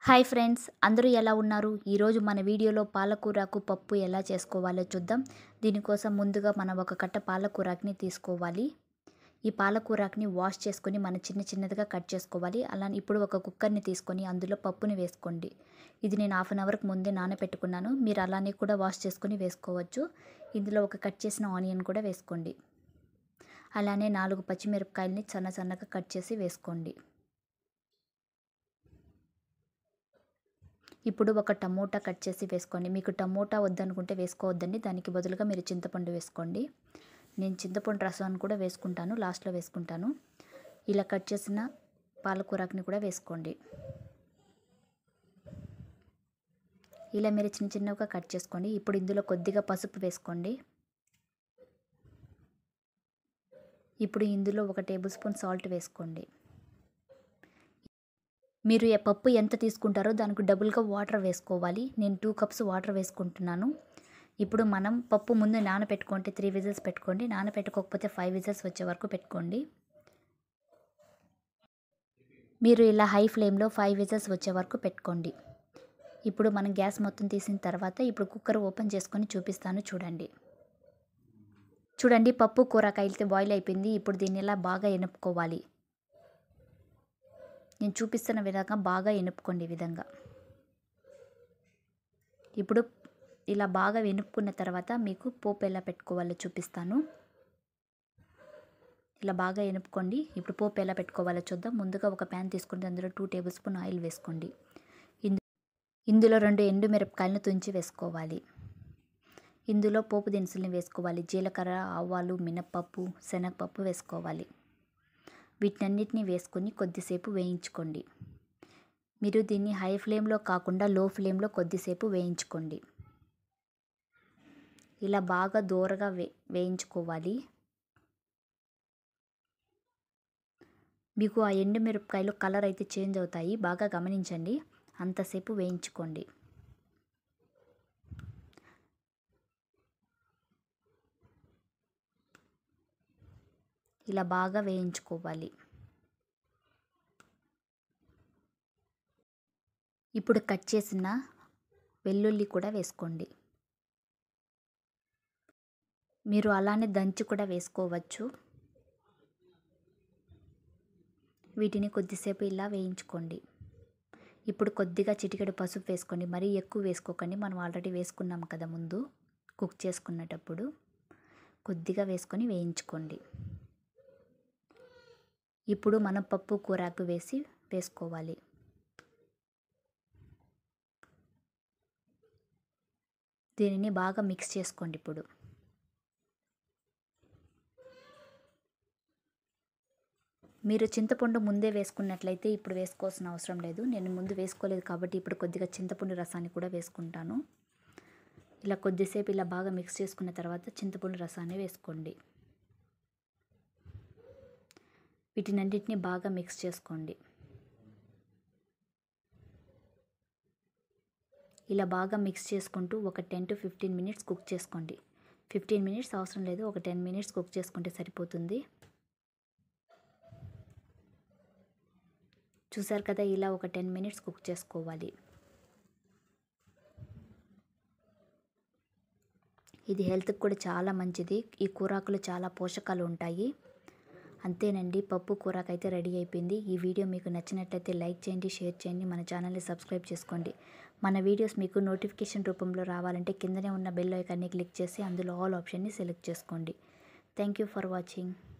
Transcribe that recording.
hi friends అందరూ ఎలా ఉన్నారు ఈరోజు మన వీడియోలో పాలకూరకు పప్పు ఎలా చేసుకోవాలో చూద్దాం దీనికోసం ముందుగా మనం ఒక కట్ట పాలకూరాకుని తీసుకోవాలి ఈ పాలకూరాకుని వాష్ చేసుకొని మనం చిన్న చిన్నదిగా కట్ చేసుకోవాలి అలా ఇప్పుడు ఒక కుక్కర్ని తీసుకొని అందులో పప్పుని వేసుకోండి ఇది నేను హాఫ్ అన్ అవర్కి ముందే నానబెట్టుకున్నాను మీరు అలానే కూడా వాష్ చేసుకొని వేసుకోవచ్చు ఇందులో ఒక కట్ చేసిన ఆనియన్ కూడా వేసుకోండి అలానే నాలుగు పచ్చిమిరపకాయలని సన్న సన్నగా కట్ చేసి వేసుకోండి ఇప్పుడు ఒక టమోటా కట్ చేసి వేసుకోండి మీకు టమోటా వద్దనుకుంటే వేసుకోవద్దండి దానికి బదులుగా మీరు చింతపండు వేసుకోండి నేను చింతపండు రసాన్ని కూడా వేసుకుంటాను లాస్ట్లో వేసుకుంటాను ఇలా కట్ చేసిన పాలకూరకుని కూడా వేసుకోండి ఇలా మీరు చిన్న చిన్నగా కట్ చేసుకోండి ఇప్పుడు ఇందులో కొద్దిగా పసుపు వేసుకోండి ఇప్పుడు ఇందులో ఒక టేబుల్ స్పూన్ సాల్ట్ వేసుకోండి మీరు పప్పు ఎంత తీసుకుంటారో దానికి డబుల్గా వాటర్ వేసుకోవాలి నేను టూ కప్స్ వాటర్ వేసుకుంటున్నాను ఇప్పుడు మనం పప్పు ముందు నానబెట్టుకుంటే త్రీ విజిల్స్ పెట్టుకోండి నానబెట్టుకోకపోతే ఫైవ్ విజిల్స్ వచ్చే వరకు పెట్టుకోండి మీరు ఇలా హై ఫ్లేమ్లో ఫైవ్ విజిల్స్ వచ్చే వరకు పెట్టుకోండి ఇప్పుడు మనం గ్యాస్ మొత్తం తీసిన తర్వాత ఇప్పుడు కుక్కర్ ఓపెన్ చేసుకొని చూపిస్తాను చూడండి చూడండి పప్పు కూరకాయలతో బాయిల్ అయిపోయింది ఇప్పుడు దీన్ని ఇలా బాగా ఎనుపుకోవాలి నేను చూపిస్తున్న విధంగా బాగా ఎనుపుకోండి ఈ విధంగా ఇప్పుడు ఇలా బాగా వెనుపుకున్న తర్వాత మీకు పోపు ఎలా పెట్టుకోవాలో చూపిస్తాను ఇలా బాగా ఎనుపుకోండి ఇప్పుడు పోపు ఎలా పెట్టుకోవాలో చూద్దాం ముందుగా ఒక ప్యాన్ తీసుకుంటే అందులో టూ టేబుల్ స్పూన్ ఆయిల్ వేసుకోండి ఇందులో రెండు ఎండు మిరపకాయలను తుంచి వేసుకోవాలి ఇందులో పోపు దినుసుల్ని వేసుకోవాలి జీలకర్ర ఆవాలు మినప్పప్పు శనగపప్పు వేసుకోవాలి వీటన్నిటిని వేసుకొని కొద్దిసేపు వేయించుకోండి మీరు దీన్ని హై ఫ్లేమ్లో కాకుండా లో ఫ్లేమ్లో కొద్దిసేపు వేయించుకోండి ఇలా బాగా దూరగా వే వేయించుకోవాలి మీకు ఆ ఎండుమిరపకాయలు కలర్ అయితే చేంజ్ అవుతాయి బాగా గమనించండి అంతసేపు వేయించుకోండి ఇలా బాగా వేయించుకోవాలి ఇప్పుడు కట్ చేసిన వెల్లుల్లి కూడా వేసుకోండి మీరు అలానే దంచి కూడా వేసుకోవచ్చు వీటిని కొద్దిసేపు ఇలా వేయించుకోండి ఇప్పుడు కొద్దిగా చిటికెడు పసుపు వేసుకోండి మరీ ఎక్కువ వేసుకోకండి మనం ఆల్రెడీ వేసుకున్నాం కదా ముందు కుక్ చేసుకునేటప్పుడు కొద్దిగా వేసుకొని వేయించుకోండి ఇప్పుడు మనం పప్పు కూరాకు వేసి వేసుకోవాలి దీనిని బాగా మిక్స్ చేసుకోండి ఇప్పుడు మీరు చింతపండు ముందే వేసుకున్నట్లయితే ఇప్పుడు వేసుకోవాల్సిన అవసరం లేదు నేను ముందు వేసుకోలేదు కాబట్టి ఇప్పుడు కొద్దిగా చింతపండు రసాన్ని కూడా వేసుకుంటాను ఇలా కొద్దిసేపు ఇలా బాగా మిక్స్ చేసుకున్న తర్వాత చింతపండు రసాన్ని వేసుకోండి వీటినన్నిటిని బాగా మిక్స్ చేసుకోండి ఇలా బాగా మిక్స్ చేసుకుంటూ ఒక ten to fifteen minutes cook చేసుకోండి ఫిఫ్టీన్ మినిట్స్ అవసరం లేదు ఒక టెన్ మినిట్స్ కుక్ చేసుకుంటే సరిపోతుంది చూసారు కదా ఇలా ఒక టెన్ మినిట్స్ కుక్ చేసుకోవాలి ఇది హెల్త్కి కూడా చాలా మంచిది ఈ కూరాకులు చాలా పోషకాలు ఉంటాయి అంతేనండి పప్పు కూరకైతే రెడీ అయిపోయింది ఈ వీడియో మీకు నచ్చినట్లయితే లైక్ చేయండి షేర్ చేయండి మన ఛానల్ని సబ్స్క్రైబ్ చేసుకోండి మన వీడియోస్ మీకు నోటిఫికేషన్ రూపంలో రావాలంటే కిందనే ఉన్న బెల్ ఐకాన్ని క్లిక్ చేసి అందులో ఆల్ ఆప్షన్ని సెలెక్ట్ చేసుకోండి థ్యాంక్ యూ ఫర్ వాచింగ్